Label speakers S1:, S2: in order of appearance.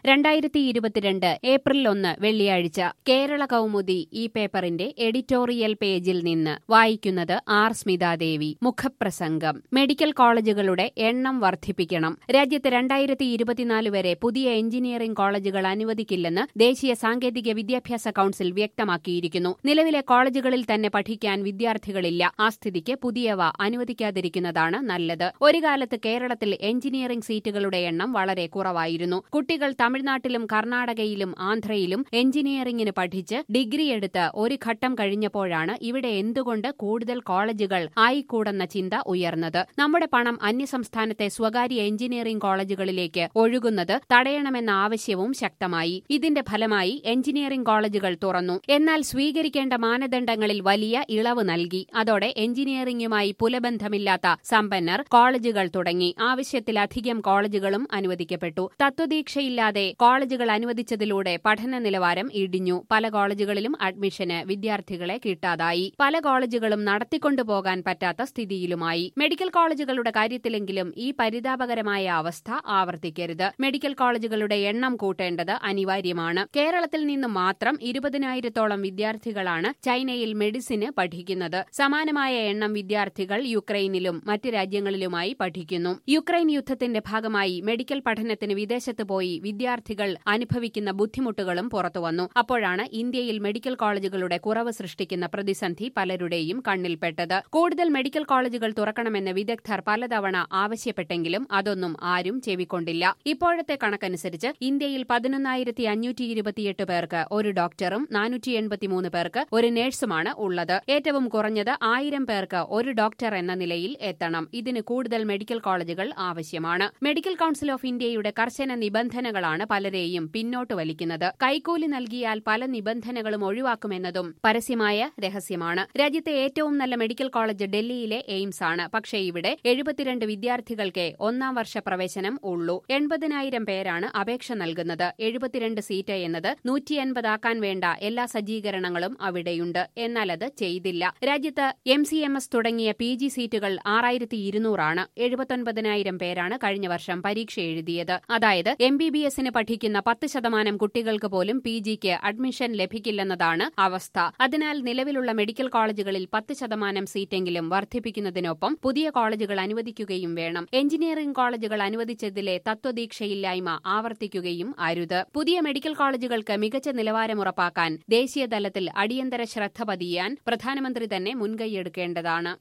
S1: രണ്ടായിരത്തി ഇരുപത്തിരണ്ട് ഏപ്രിൽ ഒന്ന് വെള്ളിയാഴ്ച കേരള കൗമുദി ഈ പേപ്പറിന്റെ എഡിറ്റോറിയൽ പേജിൽ നിന്ന് വായിക്കുന്നത് ആർ സ്മിതാദേവി മുഖപ്രസംഗം മെഡിക്കൽ കോളേജുകളുടെ എണ്ണം വർദ്ധിപ്പിക്കണം രാജ്യത്ത് രണ്ടായിരത്തി ഇരുപത്തിനാല് വരെ പുതിയ എഞ്ചിനീയറിംഗ് കോളേജുകൾ അനുവദിക്കില്ലെന്ന് ദേശീയ സാങ്കേതിക വിദ്യാഭ്യാസ കൌൺസിൽ വ്യക്തമാക്കിയിരിക്കുന്നു നിലവിലെ കോളേജുകളിൽ തന്നെ പഠിക്കാൻ വിദ്യാർത്ഥികളില്ല ആ സ്ഥിതിക്ക് പുതിയവ അനുവദിക്കാതിരിക്കുന്നതാണ് നല്ലത് ഒരു കാലത്ത് കേരളത്തിൽ എഞ്ചിനീയറിംഗ് സീറ്റുകളുടെ എണ്ണം വളരെ കുറവായിരുന്നു കുട്ടികൾ തമിഴ്നാട്ടിലും കർണാടകയിലും ആന്ധ്രയിലും എഞ്ചിനീയറിംഗിന് പഠിച്ച് ഡിഗ്രി എടുത്ത് ഒരു ഘട്ടം കഴിഞ്ഞപ്പോഴാണ് ഇവിടെ എന്തുകൊണ്ട് കൂടുതൽ കോളേജുകൾ ആയിക്കൂടെന്ന ചിന്ത ഉയർന്നത് നമ്മുടെ പണം അന്യസംസ്ഥാനത്തെ സ്വകാര്യ എഞ്ചിനീയറിംഗ് കോളേജുകളിലേക്ക് ഒഴുകുന്നത് തടയണമെന്ന ആവശ്യവും ശക്തമായി ഇതിന്റെ ഫലമായി എഞ്ചിനീയറിംഗ് കോളേജുകൾ തുറന്നു എന്നാൽ സ്വീകരിക്കേണ്ട മാനദണ്ഡങ്ങളിൽ വലിയ ഇളവ് നൽകി അതോടെ എഞ്ചിനീയറിംഗുമായി പുലബന്ധമില്ലാത്ത സമ്പന്നർ കോളേജുകൾ തുടങ്ങി ആവശ്യത്തിലധികം കോളേജുകളും അനുവദിക്കപ്പെട്ടു തത്വദീക്ഷയില്ലാതെ കോളേജുകൾ അനുവദിച്ചതിലൂടെ പഠന നിലവാരം ഇടിഞ്ഞു പല കോളേജുകളിലും അഡ്മിഷന് വിദ്യാർത്ഥികളെ കിട്ടാതായി പല കോളേജുകളും നടത്തിക്കൊണ്ടുപോകാൻ പറ്റാത്ത സ്ഥിതിയിലുമായി മെഡിക്കൽ കോളേജുകളുടെ കാര്യത്തിലെങ്കിലും ഈ പരിതാപകരമായ അവസ്ഥ ആവർത്തിക്കരുത് മെഡിക്കൽ കോളേജുകളുടെ എണ്ണം കൂട്ടേണ്ടത് അനിവാര്യമാണ് കേരളത്തിൽ നിന്ന് മാത്രം ഇരുപതിനായിരത്തോളം വിദ്യാർത്ഥികളാണ് ചൈനയിൽ മെഡിസിന് പഠിക്കുന്നത് സമാനമായ എണ്ണം വിദ്യാർത്ഥികൾ യുക്രൈനിലും മറ്റ് രാജ്യങ്ങളിലുമായി പഠിക്കുന്നു യുക്രൈൻ യുദ്ധത്തിന്റെ ഭാഗമായി മെഡിക്കൽ പഠനത്തിന് വിദേശത്ത് പോയി വിദ്യാർത്ഥികൾ അനുഭവിക്കുന്ന ബുദ്ധിമുട്ടുകളും പുറത്തുവന്നു അപ്പോഴാണ് ഇന്ത്യയിൽ മെഡിക്കൽ കോളേജുകളുടെ കുറവ് സൃഷ്ടിക്കുന്ന പ്രതിസന്ധി പലരുടെയും കണ്ണിൽപ്പെട്ടത് കൂടുതൽ മെഡിക്കൽ കോളേജുകൾ തുറക്കണമെന്ന് വിദഗ്ധർ പലതവണ ആവശ്യപ്പെട്ടെങ്കിലും അതൊന്നും ആരും ചെവിക്കൊണ്ടില്ല ഇപ്പോഴത്തെ കണക്കനുസരിച്ച് ഇന്ത്യയിൽ പതിനൊന്നായിരത്തി അഞ്ഞൂറ്റി ഇരുപത്തിയെട്ട് പേർക്ക് ഒരു ഡോക്ടറും നാനൂറ്റി എൺപത്തിമൂന്ന് പേർക്ക് ഒരു നഴ്സുമാണ് ഉള്ളത് ഏറ്റവും കുറഞ്ഞത് ആയിരം പേർക്ക് ഒരു ഡോക്ടർ എന്ന നിലയിൽ എത്തണം ഇതിന് കൂടുതൽ മെഡിക്കൽ കോളേജുകൾ ആവശ്യമാണ് മെഡിക്കൽ കൌൺസിൽ ഓഫ് ഇന്ത്യയുടെ കർശന നിബന്ധനകളാണ് പലരെയും പിന്നോട്ട് വലിക്കുന്നത് കൈക്കൂലി നൽകിയാൽ പല നിബന്ധനകളും ഒഴിവാക്കുമെന്നതും പരസ്യമായ രഹസ്യമാണ് രാജ്യത്തെ ഏറ്റവും നല്ല മെഡിക്കൽ കോളേജ് ഡൽഹിയിലെ എയിംസ് ആണ് പക്ഷേ ഇവിടെ എഴുപത്തിരണ്ട് വിദ്യാർത്ഥികൾക്ക് ഒന്നാം വർഷ പ്രവേശനം ഉള്ളൂ എൺപതിനായിരം പേരാണ് അപേക്ഷ നൽകുന്നത് എഴുപത്തിരണ്ട് സീറ്റ് എന്നത് നൂറ്റി എൺപതാക്കാൻ വേണ്ട എല്ലാ സജ്ജീകരണങ്ങളും അവിടെയുണ്ട് എന്നാൽ അത് ചെയ്തില്ല രാജ്യത്ത് എം സി എം എസ് തുടങ്ങിയ പി ജി സീറ്റുകൾ ആറായിരത്തി ഇരുന്നൂറാണ് എഴുപത്തൊൻപതിനായിരം പേരാണ് കഴിഞ്ഞ വർഷം പരീക്ഷ എഴുതിയത് അതായത് എം ബി ബി എസിന് പഠിക്കുന്ന പത്ത് ശതമാനം കുട്ടികൾക്ക് പോലും പി ജിക്ക് അഡ്മിഷൻ ലഭിക്കില്ലെന്നതാണ് അവസ്ഥ അതിനാൽ നിലവിലുള്ള മെഡിക്കൽ കോളേജുകളിൽ പത്ത് ശതമാനം സീറ്റെങ്കിലും വർദ്ധിപ്പിക്കുന്നതിനൊപ്പം പുതിയ കോളേജുകൾ അനുവദിക്കുകയും വേണം എഞ്ചിനീയറിംഗ് കോളേജുകൾ അനുവദിച്ചതിലെ തത്വദീക്ഷയില്ലായ്മ ആവർത്തിക്കുകയും അരുത് പുതിയ മെഡിക്കൽ കോളേജുകൾക്ക് മികച്ച നിലവാരം ഉറപ്പാക്കാൻ ദേശീയ തലത്തിൽ അടിയന്തര ശ്രദ്ധ പതിയാൻ പ്രധാനമന്ത്രി തന്നെ മുൻകൈയെടുക്കേണ്ടതാണ്